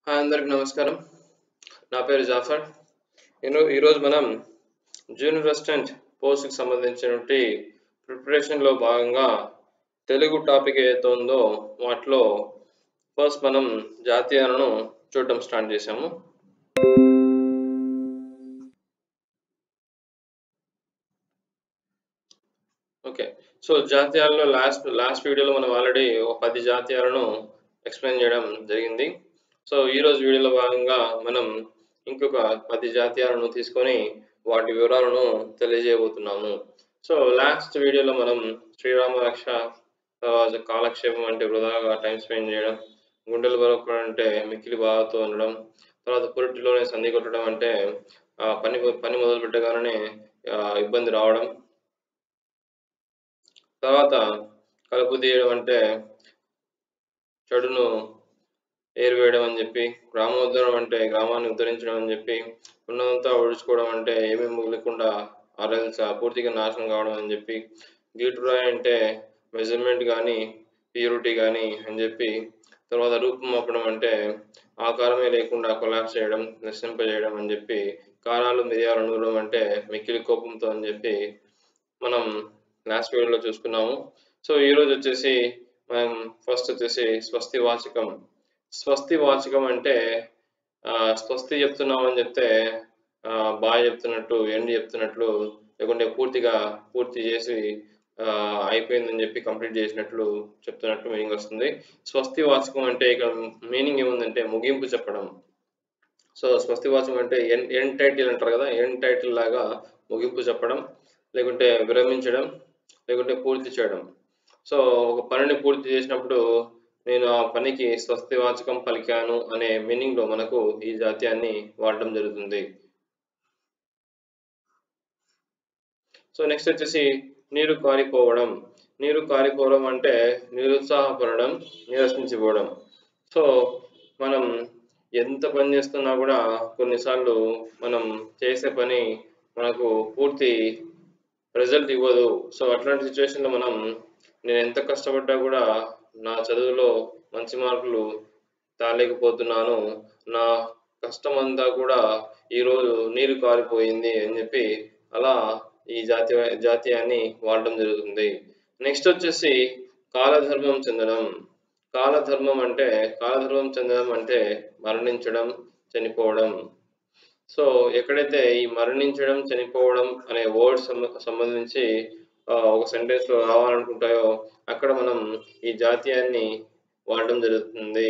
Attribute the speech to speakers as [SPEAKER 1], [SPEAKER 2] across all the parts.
[SPEAKER 1] hi అందరికి నమస్కారం నా పేరు జాఫర్ నేను ఈరోజు మనం జూనియర్ అసిస్టెంట్ పోస్ట్కి సంబంధించినటువంటి ప్రిపరేషన్లో భాగంగా తెలుగు టాపిక్ ఏదైతే ఉందో వాటిలో ఫస్ట్ మనం జాతీయాలను చూడడం స్టార్ట్ చేసాము ఓకే సో జాతీయాల్లో లాస్ట్ లాస్ట్ వీడియోలో మనం ఆల్రెడీ ఒక పది జాతీయాలను ఎక్స్ప్లెయిన్ చేయడం జరిగింది సో ఈ రోజు వీడియోలో భాగంగా మనం ఇంకొక పది జాతీయాలను తీసుకొని వాటి వివరాలను తెలియజేయబోతున్నాము సో లాస్ట్ వీడియోలో మనం శ్రీరామ రక్ష తర్వాత కాలక్షేపం అంటే వృధాగా టైం స్పెండ్ చేయడం గుండెలు బరొక్కడం అంటే మిక్కిలి బాధతో ఉండడం తర్వాత పురిటిలోనే సంధి కొట్టడం అంటే ఆ, పని పని మొదలు పెట్టగానే ఆ, ఇబ్బంది రావడం తర్వాత కలుపు తీయడం అంటే చెడును ఏరివేయడం అని చెప్పి గ్రామోద్ధరణ అంటే గ్రామాన్ని ఉద్ధరించడం అని చెప్పి ఉన్నదంతా ఒడుచుకోవడం అంటే ఏమీ మిగలకుండా ఆరెల్స్ పూర్తిగా నాశనం కావడం అని చెప్పి గీటురాయి అంటే మెజర్మెంట్ కానీ ప్యూరిటీ కానీ అని చెప్పి తర్వాత రూపం అప్పడం అంటే ఆకారమే లేకుండా కొలాప్స్ చేయడం నశింపజేయడం అని చెప్పి కారాలు మిరియాలు నూరడం అంటే మిక్కిలి కోపంతో అని చెప్పి మనం లాస్ట్ వీడియోలో చూసుకున్నాము సో ఈ రోజు వచ్చేసి మనం ఫస్ట్ వచ్చేసి స్వస్తి వాచకం స్వస్తి వాచకం అంటే ఆ, స్వస్తి చెప్తున్నాం అని చెప్తే ఆ, బాగా చెప్తున్నట్టు ఎండ్ చెప్తున్నట్లు లేకుంటే పూర్తిగా పూర్తి చేసి ఆ, అయిపోయిందని చెప్పి కంప్లీట్ చేసినట్లు చెప్తున్నట్టు మీనింగ్ వస్తుంది స్వస్తి వాచకం అంటే ఇక్కడ మీనింగ్ ఏముందంటే ముగింపు చెప్పడం సో స్వస్తి వాచకం అంటే ఎన్ ఎన్ టైటిల్ అంటారు కదా ఎన్ టైటిల్ లాగా ముగింపు చెప్పడం లేకుంటే విరమించడం లేకుంటే పూర్తి చేయడం సో ఒక పనిని పూర్తి చేసినప్పుడు నేను ఆ పనికి స్వస్తి వాచకం పలికాను అనే మీనింగ్ లో మనకు ఈ జాతీయాన్ని వాడడం జరుగుతుంది సో నెక్స్ట్ వచ్చేసి నీరు కారిపోవడం నీరు కారిపోవడం అంటే నిరుత్సాహపడడం నిరసించిపోవడం సో మనం ఎంత పని చేస్తున్నా కూడా కొన్నిసార్లు మనం చేసే పని మనకు పూర్తి రిజల్ట్ ఇవ్వదు సో అట్లాంటి సిచ్యువేషన్లో మనం నేను ఎంత కష్టపడ్డా కూడా నా చదువులో మంచి మార్కులు తాలేకపోతున్నాను నా కష్టం అంతా కూడా ఈరోజు నీరు కారిపోయింది అని చెప్పి అలా ఈ జాతీయ జాతీయాన్ని వాడడం జరుగుతుంది నెక్స్ట్ వచ్చేసి కాలధర్మం చెందడం కాలధర్మం అంటే కాలధర్మం చెందడం అంటే మరణించడం చనిపోవడం సో ఎక్కడైతే ఈ మరణించడం చనిపోవడం అనే వర్డ్ సంబంధించి ఆ, ఒక సెంటెన్స్ లో రావాలనుకుంటాయో అక్కడ మనం ఈ జాతీయాన్ని వాడడం జరుగుతుంది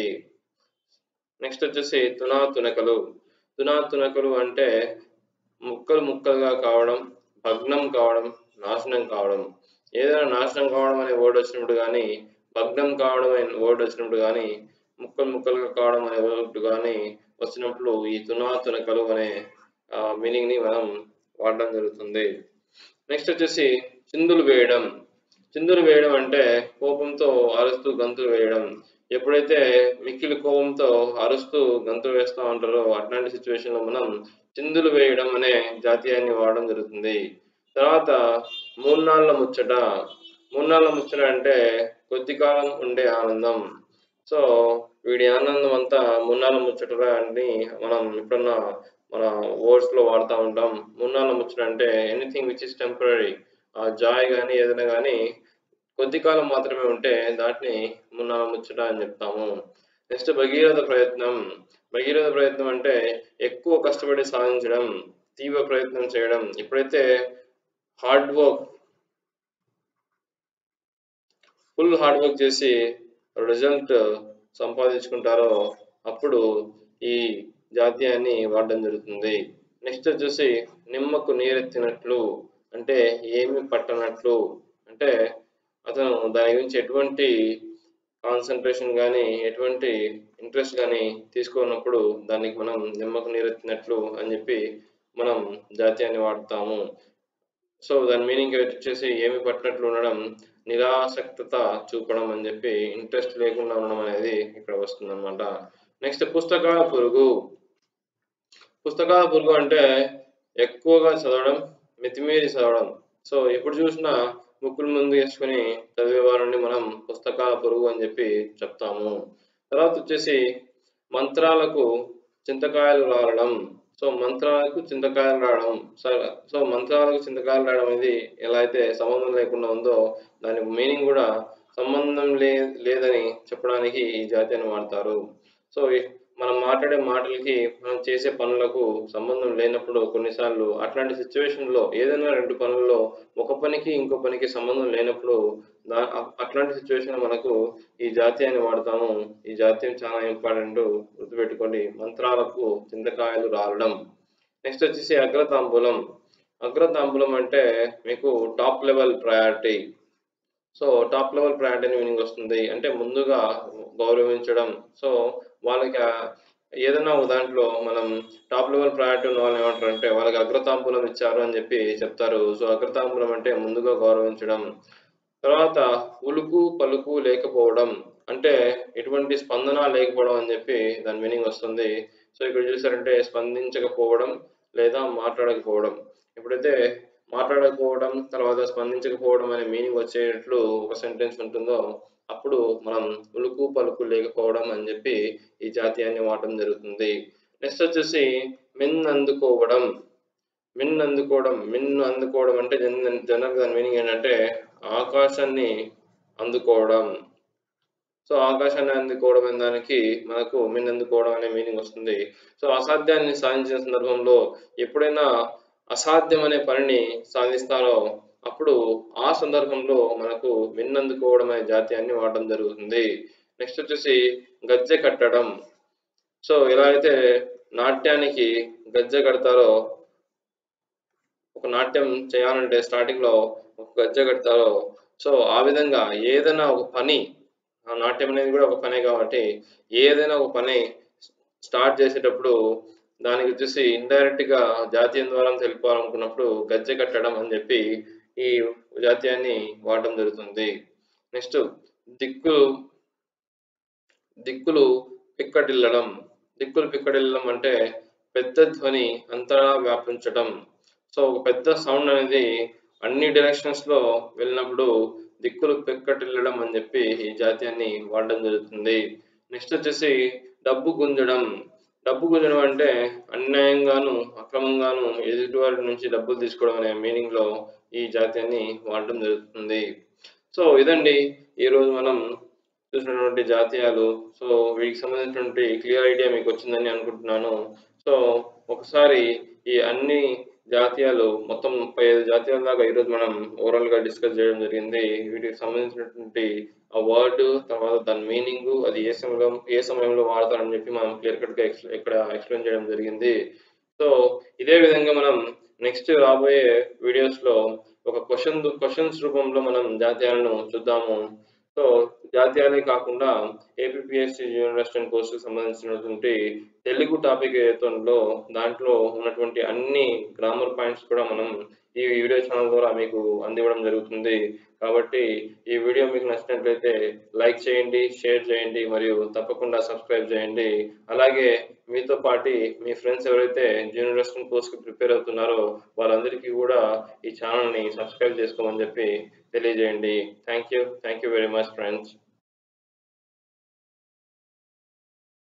[SPEAKER 1] నెక్స్ట్ వచ్చేసి తునా తునకలు తునా తునకలు అంటే ముక్కలు ముక్కలుగా కావడం భగ్నం కావడం నాశనం కావడం ఏదైనా నాశనం కావడం అనే వర్డ్ వచ్చినప్పుడు కానీ భగ్నం కావడం అనే వర్డ్ వచ్చినప్పుడు కానీ ముక్కలు ముక్కలుగా కావడం అనే వర్డ్ కానీ వచ్చినప్పుడు ఈ తునా తునకలు అనే మీనింగ్ ని మనం వాడడం జరుగుతుంది నెక్స్ట్ వచ్చేసి చిందులు వేయడం చిందులు వేయడం అంటే కోపంతో అరుస్తూ గంతులు వేయడం ఎప్పుడైతే మిక్కిలి కోపంతో అరుస్తూ గంతులు వేస్తూ ఉంటారో అట్లాంటి సిచ్యువేషన్ లో మనం చిందులు వేయడం అనే జాతీయాన్ని వాడడం జరుగుతుంది తర్వాత మూన్నాళ్ళ ముచ్చట మూన్నాళ్ళ ముచ్చట అంటే కొద్ది కాలం ఉండే ఆనందం సో వీడి ఆనందం అంతా మున్నాళ్ళ ముచ్చటరా అని మనం ఎప్పుడన్నా మన వర్డ్స్ లో వాడుతూ ఉంటాం మున్నాళ్ళ ముచ్చట అంటే ఎనీథింగ్ విచ్ ఇస్ టెంపరీ ఆ జాయ్ కానీ ఏదైనా కానీ కొద్ది కాలం మాత్రమే ఉంటే దాటిని మున్నాళ్ళ ముచ్చట అని చెప్తాము నెక్స్ట్ భగీరథ ప్రయత్నం భగీరథ ప్రయత్నం అంటే ఎక్కువ కష్టపడి సాధించడం తీవ్ర ప్రయత్నం చేయడం ఎప్పుడైతే hard work full hard work చేసి రిజల్ట్ సంపాదించుకుంటారో అప్పుడు ఈ జాతీయాన్ని వాడడం జరుగుతుంది నెక్స్ట్ వచ్చేసి నిమ్మకు నీరెత్తినట్లు అంటే ఏమి పట్టనట్లు అంటే అతను దాని గురించి ఎటువంటి కాన్సన్ట్రేషన్ కానీ ఎటువంటి ఇంట్రెస్ట్ కానీ తీసుకోనప్పుడు దానికి మనం నిమ్మకు నీరెత్తినట్లు అని చెప్పి మనం జాతీయాన్ని వాడతాము సో దాని మీనింగ్ వచ్చేసి ఏమి పట్టినట్లు ఉండడం నిరాసక్తత చూపడం అని చెప్పి ఇంట్రెస్ట్ లేకుండా ఉండడం అనేది ఇక్కడ వస్తుంది అనమాట నెక్స్ట్ పుస్తకాల పురుగు పుస్తకాల పురుగు అంటే ఎక్కువగా చదవడం మితిమీరి చదవడం సో ఎప్పుడు చూసినా బుక్కుల ముందు వేసుకుని చదివే వారిని మనం పుస్తకాల పురుగు అని చెప్పి చెప్తాము తర్వాత వచ్చేసి మంత్రాలకు చింతకాయలు రాలడం సో మంత్రాలకు చింతకాయలు రావడం స- సో మంత్రాలకు చింతకాయలు రావడం అనేది ఎలా అయితే సంబంధం లేకుండా ఉందో దాని మీనింగ్ కూడా సంబంధం లే లేదని చెప్పడానికి ఈ జాతీయాన్ని వాడతారు సో ఈ- మనం మాట్లాడే మాటలకి మనం చేసే పనులకు సంబంధం లేనప్పుడు కొన్నిసార్లు అట్లాంటి సిచ్యువేషన్ లో ఏదైనా రెండు పనుల్లో ఒక పనికి ఇంకో పనికి సంబంధం లేనప్పుడు దా అ- అట్లాంటి సిచ్యువేషన్ మనకు ఈ జాతీయాన్ని వాడతాము ఈ జాతీయం చాలా ఇంపార్టెంట్ గుర్తుపెట్టుకోండి మంత్రాలకు చింతకాయలు రాలడం నెక్స్ట్ వచ్చేసి అగ్రతాంబూలం అగ్రతాంబూలం అంటే మీకు top level priority so top level priority meaning వస్తుంది అంటే ముందుగా గౌరవించడం సో వాళ్ళకి ఆ ఏదైనా ఒక దాంట్లో మనం టాప్ లెవెల్ ప్రయారిటీ ఉన్న వాళ్ళు ఏమంటారు అంటే వాళ్ళకి అగ్రతాంబూలం ఇచ్చారు అని చెప్పి చెప్తారు సో అగ్రతాంబూలం అంటే ముందుగా గౌరవించడం తర్వాత ఉలుకు పలుకు లేకపోవడం అంటే ఎటువంటి స్పందన లేకపోవడం అని చెప్పి దాని మీనింగ్ వస్తుంది సో ఇక్కడ చూసారంటే స్పందించకపోవడం లేదా మాట్లాడకపోవడం ఎప్పుడైతే మాట్లాడకపోవడం తర్వాత స్పందించకపోవడం అనే మీనింగ్ వచ్చేట్లు ఒక సెంటెన్స్ ఉంటుందో అప్పుడు మనం ఉలుకు పలుకు లేకపోవడం అని చెప్పి ఈ జాతీయాన్ని వాడటం జరుగుతుంది నెక్స్ట్ వచ్చేసి మిన్ అందుకోవడం మిన్ అందుకోవడం మిన్ అందుకోవడం అంటే జన్ జనరల్ దాని మీనింగ్ ఏంటంటే ఆకాశాన్ని అందుకోవడం సో ఆకాశాన్ని అందుకోవడం అనే దానికి మనకు మిన్ అందుకోవడం అనే మీనింగ్ వస్తుంది సో అసాధ్యాన్ని సాధించిన సందర్భంలో ఎప్పుడైనా అసాధ్యం అనే పనిని సాధిస్తారో అప్పుడు ఆ సందర్భంలో మనకు మిన్ అందుకోవడం అనే జాతీయాన్ని వాడడం జరుగుతుంది నెక్స్ట్ వచ్చేసి గజ్జె కట్టడం సో ఎలా అయితే నాట్యానికి గజ్జె కడతారో ఒక నాట్యం చేయాలంటే స్టార్టింగ్ లో ఒక గజ్జె కడతారో సో ఆ విధంగా ఏదైనా ఒక పని ఆ నాట్యం అనేది కూడా ఒక పనే కాబట్టి ఏదైనా ఒక పని స్టార్ట్ చేసేటప్పుడు దానికి వచ్చేసి ఇండైరెక్ట్ గా జాతీయం ద్వారా తెలుపాలనుకున్నప్పుడు గజ్జె కట్టడం అని చెప్పి ఈ జాతీయాన్ని వాడడం జరుగుతుంది నెక్స్ట్ దిక్కులు దిక్కులు పిక్కటిల్లడం దిక్కులు పిక్కటిల్లడం అంటే పెద్ద ధ్వని అంతటా వ్యాపించడం సో ఒక పెద్ద సౌండ్ అనేది అన్ని డైరెక్షన్స్ లో వెళ్ళినప్పుడు దిక్కులు పిక్కటిల్లడం అని చెప్పి ఈ జాతీయాన్ని వాడడం జరుగుతుంది నెక్స్ట్ వచ్చేసి డబ్బు గుంజడం డబ్బు గుంజడం అంటే అన్యాయంగాను అక్రమంగాను ఎదుటివారి నుంచి డబ్బులు తీసుకోవడం అనే మీనింగ్ లో ఈ జాతీయాన్ని వాడడం జరుగుతుంది సో ఇదండి ఈరోజు మనం చూసినటువంటి జాతీయాలు సో వీటికి సంబంధించినటువంటి క్లియర్ ఐడియా మీకు వచ్చిందని అనుకుంటున్నాను సో ఒకసారి ఈ అన్ని జాతీయాలు మొత్తం ముప్పై ఐదు జాతీయాల దాకా ఈరోజు మనం ఓవరాల్ గా డిస్కస్ చేయడం జరిగింది వీటికి సంబంధించినటువంటి ఆ వర్డ్ తర్వాత దాని మీనింగ్ అది ఏ సమయంలో ఏ సమయంలో వాడతారని చెప్పి మనం క్లియర్ కట్ గా ఎక్స్- ఇక్కడ ఎక్స్ప్లెయిన్ చేయడం జరిగింది సో ఇదే విధంగా మనం నెక్స్ట్ రాబోయే వీడియోస్ లో ఒక క్వశ్చన్ క్వశ్చన్స్ రూపంలో మనం జాతీయాలను చూద్దాము సో జాతీయాలే కాకుండా ఏపీఎస్సి జూనియర్ అసిస్టెంట్ కోర్సుకు సంబంధించినటువంటి తెలుగు టాపిక్ ఏదైతే ఉందో దాంట్లో ఉన్నటువంటి అన్ని గ్రామర్ పాయింట్స్ కూడా మనం ఈ వీడియో ఛానల్ ద్వారా మీకు అందివ్వడం జరుగుతుంది కాబట్టి ఈ వీడియో మీకు నచ్చినట్లయితే లైక్ చేయండి షేర్ చేయండి మరియు తప్పకుండా సబ్స్క్రైబ్ చేయండి అలాగే మీతో పాటి మీ ఫ్రెండ్స్ ఎవరైతే జూనియర్ అసిస్టెంట్ కోర్స్కి ప్రిపేర్ అవుతున్నారో వాళ్ళందరికీ కూడా ఈ ఛానల్ని సబ్స్క్రైబ్ చేసుకోమని చెప్పి తెలియజేయండి thank you thank you very much friends